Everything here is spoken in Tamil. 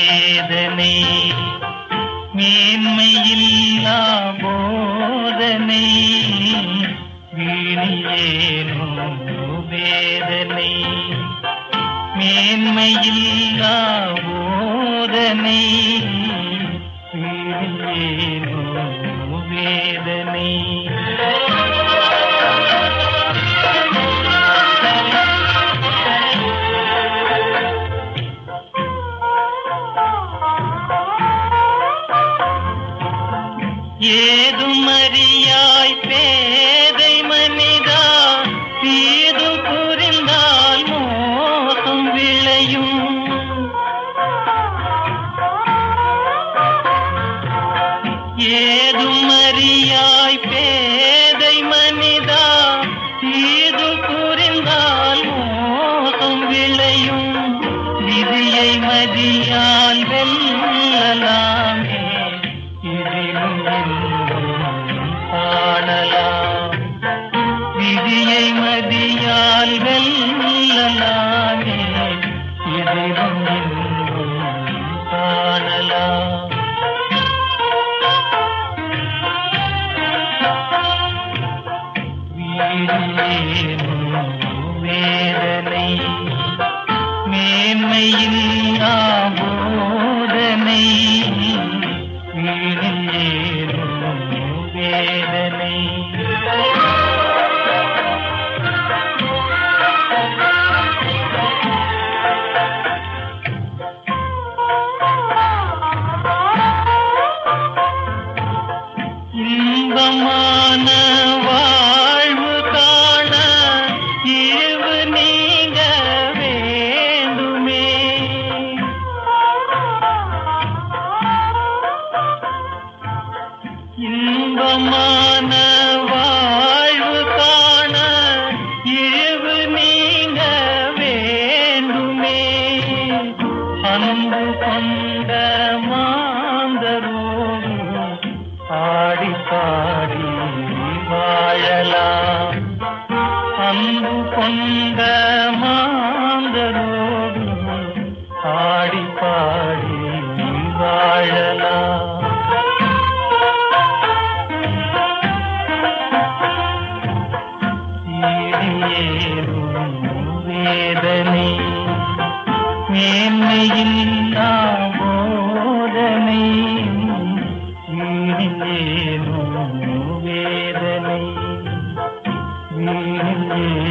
வேதனை மேன்மையில்லா போதனை வீணியேனோ வேதனை மேன்மையில்லா போதனை வீணியேனோ வேதனை ஏதும் அறியாய் பேதை மனிதா தீது புரிந்தால் மோசம் விளையும் ஏதும் அறியாய் பேதை மனிதா தீது புரிந்தால் மோசம் விளையும் விதியை மதியால் வெல்லலாமே இதிலும் இன்பம் காணலாம் விதியை மதியால் வெல்லலாமே இதிலும் இன்பம் காணலாம் வீணேனும் வேதனை மேன்மையில்லா போதனை வீணேனும் வேதனை இன்பமான வாழ்வு காண இழிவு நீங்க வேண்டுமே இன்பமான வாழ்வு காண இழிவு நீங்க வேண்டுமே அன்பு கொண்ட மாந்தரோடு ஆடி பாடி வாழலாம் அன்பு கொண்ட மாந்தரோடு ஆடி பாடி வாழலாம் ஏதும் வேதனை மேன்மையில்லா போதனை வீணிலேனோ வேதனை வீணிலே